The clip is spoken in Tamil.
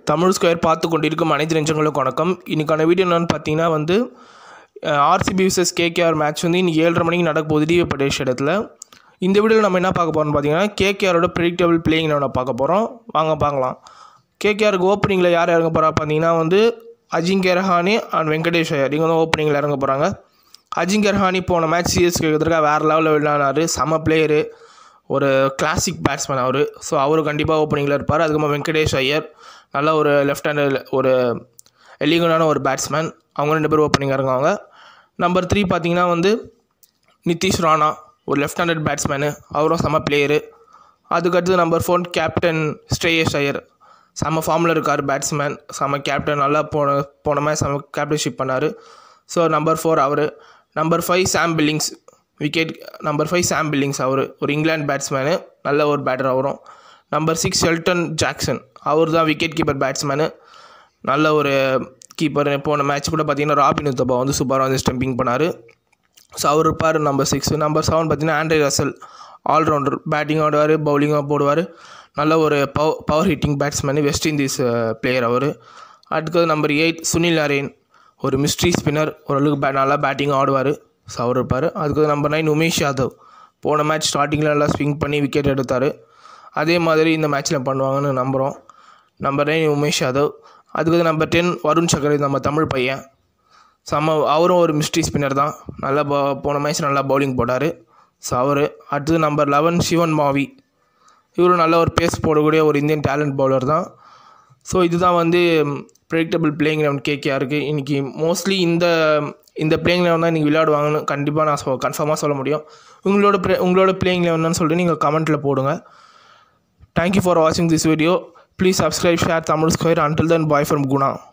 தமிழ் ஸ்கொயர் பார்த்து கொண்டிருக்கும் அனைத்து நெஞ்சங்களுக்கும் வணக்கம் இன்றைக்கான வீடியோ என்னென்னு பார்த்தீங்கன்னா வந்து ஆர்சிபி விசஸ் கேகேஆர் மேட்ச் வந்து இன்னைக்கு ஏழரை மணிக்கு நடக்க போகுது டிவி பட்டேஷ் இடத்துல இந்த வீடியோவில் நம்ம என்ன பார்க்க போகிறோம்னு பார்த்தீங்கன்னா கேகேஆரோட ப்ரிடிக்டபிள் பிளேயிங் நம்ம பார்க்க போகிறோம் வாங்க பார்க்கலாம் கேகேஆருக்கு ஓப்பனிங்கில் யார் இறங்க போகிறா பார்த்தீங்கன்னா வந்து அஜிங்கே ரஹானி அண்ட் வெங்கடேஷ் ஐயர் இவங்க தான் ஓப்பனிங்கில் இறங்க போகிறாங்க அஜிங்கே ரஹானி போன மேட்ச் சிஎஸ்கே எதிர்க்காக வேறு லெவலில் விளையாடினார் செம பிளேயரு ஒரு கிளாசிக் பேட்ஸ்மேன் அவர் ஸோ அவர் கண்டிப்பாக ஓப்பனிங்கில் இருப்பார் அதுக்கப்புறம் வெங்கடேஷ் ஐயர் நல்ல ஒரு லெஃப்ட் ஹேண்டர் ஒரு எலிகனான ஒரு பேட்ஸ்மேன் அவங்க ரெண்டு பேரும் ஓப்பனிங் இறங்குவாங்க நம்பர் த்ரீ பார்த்தீங்கன்னா வந்து நிதிஷ் ராணா ஒரு லெஃப்ட் ஹேண்டட் பேட்ஸ்மேனு அவரும் செம பிளேயரு அதுக்கடுத்து number four captain Shreyas Iyer செம ஃபார்மில் இருக்கார் பேட்ஸ்மேன் செம கேப்டன் நல்லா போன போன மேட்ச் செம கேப்டன்ஷிப் பண்ணார் ஸோ நம்பர் ஃபோர் அவர் number five Sam Billings wicket number five Sam Billings அவர் ஒரு இங்கிலாந்து பேட்ஸ்மேனு நல்ல ஒரு பேட்டர் அவரும் நம்பர் சிக்ஸ் ஷெல்டன் ஜாக்சன் அவர் தான் விக்கெட் கீப்பர் பேட்ஸ்மேனு நல்ல ஒரு கீப்பர் போன மேட்ச் கூட பார்த்தீங்கன்னா ராபின் உத்தபா வந்து சூப்பராக வந்து ஸ்டம்பிங் பண்ணார் ஸோ அவர் இருப்பார் நம்பர் சிக்ஸ் நம்பர் செவன் பார்த்தீங்கன்னா ஆண்ட்ரே ரசல் ஆல்ரவுண்டர் பேட்டிங் ஆடுவார் பவுலிங்காக போடுவார் நல்ல ஒரு பவ் power hitting batsman West Indies player அவர் அடுத்தது நம்பர் எயிட் சுனில் நரேன் ஒரு மிஸ்ட்ரி ஸ்பின்னர் ஓரளவுக்கு பே நல்லா பேட்டிங் ஆடுவார் ஸோ அவர் இருப்பார் அதுக்கு நம்பர் நைன் உமேஷ் யாதவ் போன மேட்ச் ஸ்டார்டிங்கில் நல்லா ஸ்விங் பண்ணி விக்கெட் எடுத்தார் அதே மாதிரி இந்த மேட்ச்சில் பண்ணுவாங்கன்னு நம்புகிறோம் நம்பர் நைன் உமேஷ் யாதவ் அதுக்கு நம்பர் டென் வருண் சக்கரை நம்ம தமிழ் பையன் செம்ம அவரும் ஒரு மிஸ்ட்ரி ஸ்பின்னர் தான் நல்லா போ போன மேட்ச் நல்லா பவுலிங் போட்டார் ஸோ அவர் அடுத்தது நம்பர் லெவன் சிவன் மாவி இவரும் நல்ல ஒரு பேஸ் போடக்கூடிய ஒரு இந்தியன் டேலண்ட் பவுலர் தான் ஸோ இதுதான் வந்து ப்ரெடிக்டபிள் பிளேயிங் லெவன் கேகேஆருக்கு இன்றைக்கி மோஸ்ட்லி இந்த இந்த பிளேயிங் லெவன் தான் இன்றைக்கி விளையாடுவாங்கன்னு கண்டிப்பாக நான் சொ கன்ஃபார்மாக சொல்ல முடியும் உங்களோட ப்ளே உங்களோட பிளேயிங் லெவன்னு சொல்லிட்டு நீங்கள் கமெண்ட்டில் போடுங்க தேங்க்யூ ஃபார் வாட்சிங் this video please subscribe share Tamil square until then bye from Guna